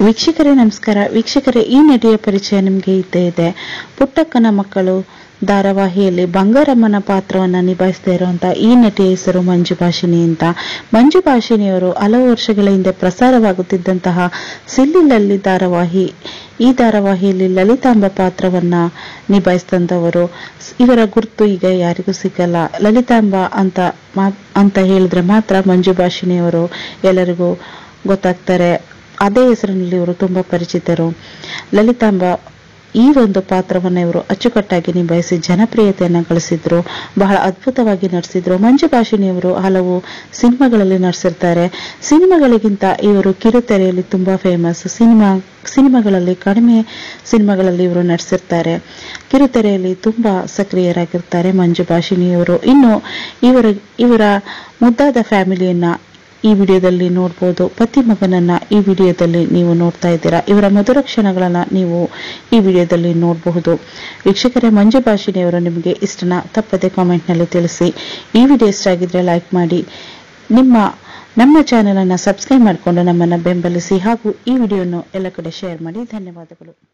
ವೀಕ್ಷಕರೇ ನಮಸ್ಕಾರ ವೀಕ್ಷಕರೇ ಈ ನಟಿಯ ಪರಿಚಯ ನಿಮಗೆ ಇದ್ದೇ ಇದೆ ಪುಟ್ಟಕ್ಕನ ಮಕ್ಕಳು ಧಾರಾವಾಹಿಯಲ್ಲಿ ಬಂಗಾರಮ್ಮನ ಪಾತ್ರವನ್ನ ನಿಭಾಯಿಸ್ತಾ ಇರುವಂತಹ ಈ ನಟಿಯ ಹೆಸರು ಮಂಜು ಭಾಷಿಣಿ ಅಂತ ಮಂಜು ಭಾಷಿಣಿಯವರು ಹಲವು ವರ್ಷಗಳ ಹಿಂದೆ ಪ್ರಸಾರವಾಗುತ್ತಿದ್ದಂತಹ ಸಿಲ್ಲಿಲಲ್ಲಿ ಧಾರಾವಾಹಿ ಈ ಧಾರಾವಾಹಿಯಲ್ಲಿ ಲಲಿತಾಂಬ ಪಾತ್ರವನ್ನ ನಿಭಾಯಿಸಿದಂಥವರು ಇವರ ಗುರುತು ಈಗ ಯಾರಿಗೂ ಸಿಗಲ್ಲ ಲಲಿತಾಂಬ ಅಂತ ಮಾ- ಅಂತ ಹೇಳಿದ್ರೆ ಮಾತ್ರ ಮಂಜು ಭಾಷಿಣಿಯವರು ಎಲ್ಲರಿಗೂ ಗೊತ್ತಾಗ್ತಾರೆ ಅದೇ ಹೆಸರಿನಲ್ಲಿ ಇವರು ತುಂಬಾ ಪರಿಚಿತರು ಲಲಿತಾಂಬ ಈ ಒಂದು ಪಾತ್ರವನ್ನು ಇವರು ಅಚ್ಚುಕಟ್ಟಾಗಿ ನಿಭಾಯಿಸಿ ಜನಪ್ರಿಯತೆಯನ್ನ ಗಳಿಸಿದ್ರು ಬಹಳ ಅದ್ಭುತವಾಗಿ ನಟಿಸಿದ್ರು ಮಂಜು ಭಾಷಿಣಿಯವರು ಹಲವು ಸಿನಿಮಾಗಳಲ್ಲಿ ನಟಿಸಿರ್ತಾರೆ ಸಿನಿಮಾಗಳಿಗಿಂತ ಇವರು ಕಿರುತೆರೆಯಲ್ಲಿ ತುಂಬಾ ಫೇಮಸ್ ಸಿನಿಮಾ ಸಿನಿಮಾಗಳಲ್ಲಿ ಕಡಿಮೆ ಸಿನಿಮಾಗಳಲ್ಲಿ ಇವರು ನಟಿಸಿರ್ತಾರೆ ಕಿರುತೆರೆಯಲ್ಲಿ ತುಂಬಾ ಸಕ್ರಿಯರಾಗಿರ್ತಾರೆ ಮಂಜು ಭಾಷಿಣಿಯವರು ಇನ್ನು ಇವರ ಇವರ ಮುದ್ದಾದ ಫ್ಯಾಮಿಲಿಯನ್ನ ಈ ವಿಡಿಯೋದಲ್ಲಿ ನೋಡ್ಬೋದು ಪತಿ ಮಗನನ್ನ ಈ ವಿಡಿಯೋದಲ್ಲಿ ನೀವು ನೋಡ್ತಾ ಇದ್ದೀರಾ ಇವರ ಮಧುರ ಕ್ಷಣಗಳನ್ನ ನೀವು ಈ ವಿಡಿಯೋದಲ್ಲಿ ನೋಡಬಹುದು ವೀಕ್ಷಕರೇ ಮಂಜು ಭಾಷಿಣಿಯವರು ನಿಮಗೆ ಇಷ್ಟನ ತಪ್ಪದೆ ಕಾಮೆಂಟ್ನಲ್ಲಿ ತಿಳಿಸಿ ಈ ವಿಡಿಯೋ ಇಷ್ಟ ಆಗಿದ್ರೆ ಲೈಕ್ ಮಾಡಿ ನಿಮ್ಮ ನಮ್ಮ ಚಾನೆಲ್ ಅನ್ನ ಸಬ್ಸ್ಕ್ರೈಬ್ ಮಾಡಿಕೊಂಡು ನಮ್ಮನ್ನ ಬೆಂಬಲಿಸಿ ಹಾಗೂ ಈ ವಿಡಿಯೋನು ಎಲ್ಲ ಕಡೆ ಶೇರ್ ಮಾಡಿ ಧನ್ಯವಾದಗಳು